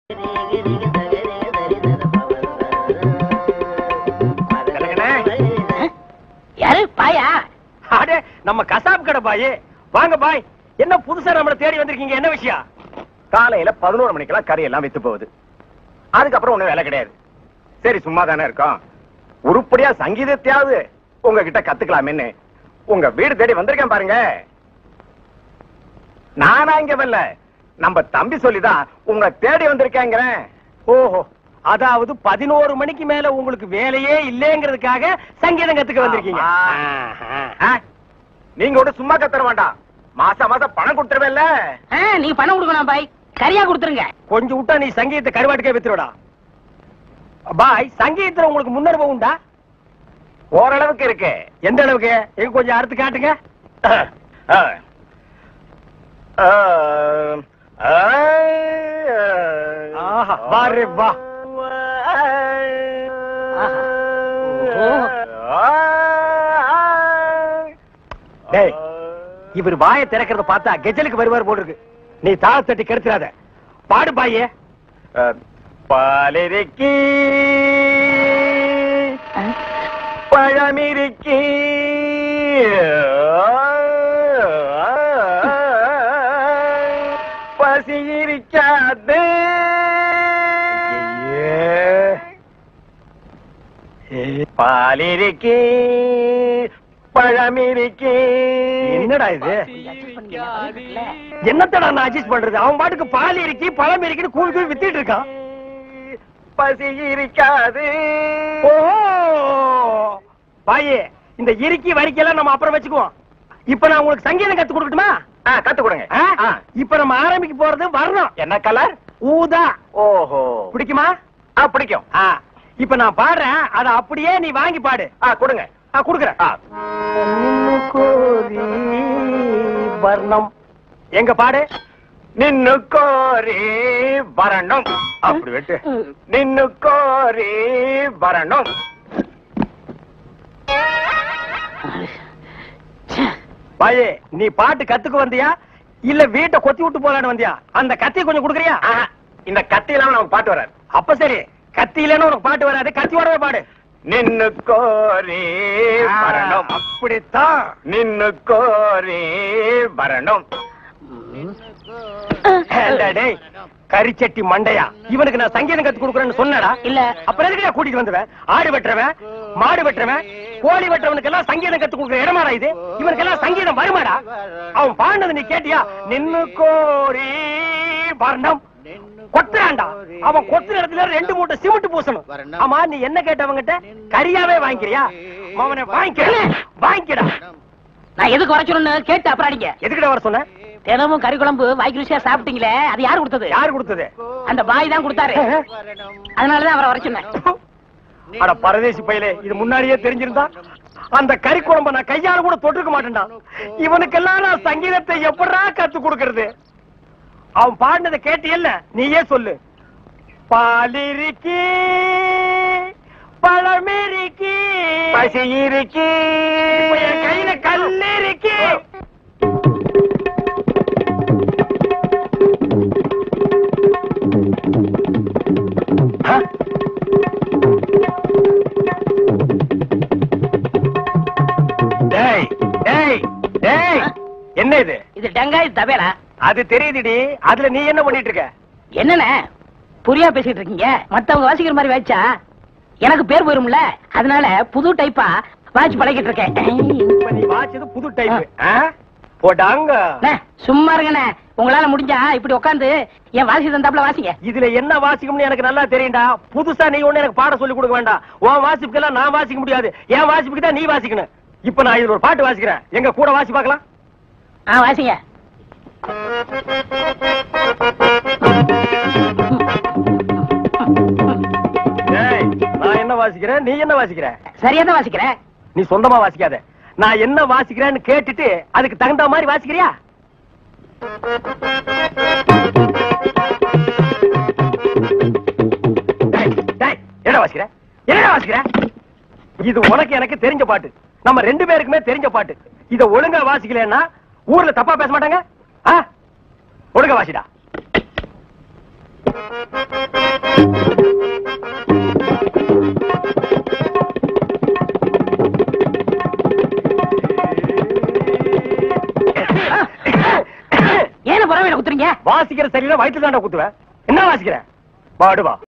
யாரு பாயா அடே நம்ம கசாப் கடை பாய் வாங்க பாய் என்ன புதுசா நம்மள தேடி வந்திருக்கீங்க என்ன விஷயம் காலையில பதினோரு மணிக்கெல்லாம் கறி எல்லாம் வித்து போகுது அதுக்கப்புறம் ஒண்ணும் வேலை கிடையாது சரி சும்மா தானே இருக்கோம் உருப்படியா சங்கீதத்தையாவது உங்ககிட்ட கத்துக்கலாமேன்னு உங்க வீடு தேடி வந்திருக்கேன் பாருங்க நானா இங்க வரல நம்ம தம்பி சொல்லிதான் உங்க தேடி வந்திருக்கேங்கிறேன் ஓஹோ அதாவது பதினோரு மணிக்கு மேல உங்களுக்கு வேலையே இல்லைங்கிறதுக்காக சங்கீதம் கத்துக்க வந்திருக்கீங்க ஆமா. ஆஹா. ஆ? நீங்க கூட சும்மா கத்துற வேண்டாம் மாசம் மாசம் பணம் கொடுத்துருவேல்ல ஆ, நீங்க பணம் கொடுக்கணும் பாய் சரியா கொடுத்துருங்க கொஞ்சம் விட்டா நீ சங்கீதத்தை கருவாட்டுக்கே வித்துருடா பாய் சங்கீதத்துல உங்களுக்கு முன்னனுபவம் உண்டா ஓரளவுக்கு இருக்கு எந்த அளவுக்கு எங்க கொஞ்சம் அறுத்து காட்டுங்க ஆ. ஆ. ஆ. ஆஹா, வா ரே வா. டேய், இவர் வாயை திறக்கிறத பார்த்தா கெஜலுக்கு வருவார் போல இருக்கு நீ தாள தட்டி கெடுத்துறாத பாடு பாயே பாலிருக்கி பழமிருக்கி பசி இருக்காது பாலிருக்கி பழமிருக்கி என்னடா இது என்னத்தடா நான் அட்ஜஸ்ட் பண்றது அவன் பாட்டுக்கு பால் இருக்கி பழம் இருக்குன்னு கூழ் கூழ் வித்திட்டு இருக்கான் பசி இருக்காது ஓ பாயே இந்த இறுக்கி வரிக்கெல்லாம் நம்ம அப்புறம் வச்சுக்குவோம் இப்ப நான் உங்களுக்கு சங்கீதம் கத்து கொடுக்கட்டுமா ஆ, கத்து கொடுங்க ஆ? ஆ. இப்ப நம்ம ஆரம்பிக்க போறது வர்ணம் என்ன கலர் ஊதா ஓஹோ பிடிக்குமா ஆ பிடிக்கும் ஆ, இப்ப நான் பாடுறேன் அத அப்படியே நீ வாங்கி பாடு ஆ கொடுங்க ஆ, குடுக்குறேன் ஆ. வர்ணம் எங்க பாடு நின்னு கோரி வரணும் அப்படி வெட்டு நின்னு கோரி வரணும் பாயே நீ பாட்டு கத்துக்க வந்தியா இல்ல வீட்டை கொத்தி விட்டு போலான்னு வந்தியா அந்த கத்தி கொஞ்சம் குடுக்குறியா ஆஹா, இந்த கத்தி இல்லாம நமக்கு பாட்டு வராது அப்ப சரி கத்தி இல்லைன்னு உனக்கு பாட்டு வராது கத்தியோடவே பாடு நின்னு கோரி வரணும் அப்படித்தான் நின்னு கோரி வரணும் ஏண்டா டேய் கரிச்சட்டி மண்டையா இவனுக்கு நான் சங்கீதம் கத்து கொடுக்குறேன்னு சொன்னடா இல்ல. அப்புறம் எதுக்கு கூட்டிட்டு வந்தவன் ஆடு வெட்டுறவன் மாடு வெட்டுறவன் கோழி வெட்டுறவனுக்கு எல்லாம் சங்கீதம் கத்து கொடுக்குற இடமாடா இது இவனுக்கு எல்லாம் சங்கீதம் வருமாடா அவன் பாடினது நீ கேட்டியா நின்னு கோரி வர்ணம் கொத்துறான்டா அவன் கொத்துற இடத்துல ரெண்டு மூட்டை சிமெண்ட் பூசணும் ஆமா நீ என்ன கேட்டவங்கிட்ட கரியாவே வாங்கிக்கிறியா அவனை வாங்கிக்க வாங்கிக்கடா நான் எதுக்கு வர சொல்லணும்னு கேட்டு அப்புறம் அடிங்க எதுக்குடா வர சொன்ன தினமும் கறி குழம்பு வாய்க்கு ருசியா சாப்பிட்டீங்களே அது யாரு கொடுத்தது யாரு கொடுத்தது அந்த பாய் தான் கொடுத்தாரு அதனாலதான் அவரை வர சொன்னேன் அட பரதேசி பையலே இது முன்னாடியே தெரிஞ்சிருந்தா அந்த கறி குழம்ப நான் கையால கூட தொட்டிருக்க மாட்டேன்டா இவனுக்கெல்லாம் நான் சங்கீதத்தை எப்படா கத்து கொடுக்கறது அவன் பாடினதை கேட்டியல்ல நீயே சொல்லு பாலிருக்கி பழமிருக்கி பசி இருக்கி இப்ப என் கையில கல்லு இருக்கு டேய் டேய் டேய் என்ன இது இது டங்காய் தவேலா அது தெரியுதுடி அதுல நீ என்ன பண்ணிட்டு இருக்க என்னண்ணே புரியா பேசிட்டு இருக்கீங்க மத்தவங்க வாசிக்கிற மாதிரி வாய்ச்சா எனக்கு பேர் போயிரும்ல அதனால புது டைப்பா வாட்ச் பழகிட்டு இருக்கேன் இப்ப நீ வாச்சது புது டைப் போடாங்க அண்ணே, சும்மா இருங்கண்ணே உங்களால முடிஞ்சா இப்படி உட்காந்து என் வாசி தந்தாப்புல வாசிங்க இதுல என்ன வாசிக்கும்னு எனக்கு நல்லா தெரியும்டா புதுசா நீ ஒண்ணு எனக்கு பாட சொல்லி கொடுக்க வேண்டாம் உன் வாசிப்புக்கெல்லாம் நான் வாசிக்க முடியாது என் வாசிப்புக்கு தான் நீ வாசிக்கணும் இப்ப நான் இதுல ஒரு பாட்டு வாசிக்கிறேன் எங்க கூட வாசி பார்க்கலாம் ஆ வாசிங்க டேய், நான் என்ன வாசிக்கிறேன் நீ என்ன வாசிக்கிற சரியா தான் வாசிக்கிறேன் நீ சொந்தமா வாசிக்காத நான் என்ன வாசிக்கிறேன்னு கேட்டுட்டு அதுக்கு தகுந்த மாதிரி வாசிக்கிறியா டேய், டேய், என்னடா வாசிக்கிற என்னடா வாசிக்கிற இது உனக்கு எனக்கு தெரிஞ்ச பாட்டு நம்ம ரெண்டு பேருக்குமே தெரிஞ்ச பாட்டு இத ஒழுங்கா வாசிக்கலன்னா ஊர்ல தப்பா பேச மாட்டாங்க ஆ? ஒழுங்கா வாசிடா உடம்பு குத்துறீங்க வாசிக்கிற சரியில்லை வயிற்று தாண்டா குத்துவ என்ன வாசிக்கிற பாடுவா